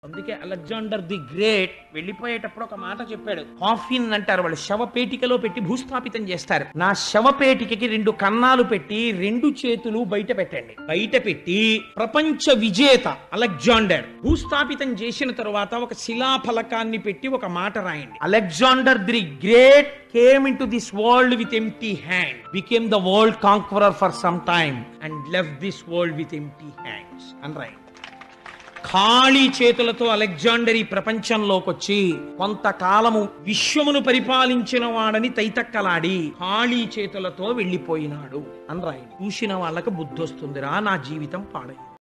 అందుకే Alexander the great వెళ్ళిపోయేటప్పుడు ఒక మాట చెప్పాడు కాఫిన్ అంటారు వాళ్ళు శవపేటికలో పెట్టి భూస్థాపితం చేస్తారు నా శవపేటికకి రెండు కన్నాలు పెట్టి రెండు చేతులు బయట పెట్టండి బయట పెట్టి ప్రపంచ విజేత అలెగ్జాండర్ భూస్థాపితం చేసిన తరువాత ఒక శిలాఫలకాన్ని పెట్టి ఒక మాట రాయండి Alexander the great came into this world with empty hand became the world conqueror for some time and left this world with empty hands అని రాయండి ఖాళీ చేతులతో అలెగ్జాండర్ ఈ ప్రపంచంలోకి వచ్చి కొంతకాలము విశ్వమును పరిపాలించిన వాడని తైతక్కలాడి ఖాళీ చేతులతో వెళ్ళిపోయినాడు అని రాయండి చూసిన వాళ్ళకి బుద్ధి వస్తుందిరా నా జీవితం పాడైంది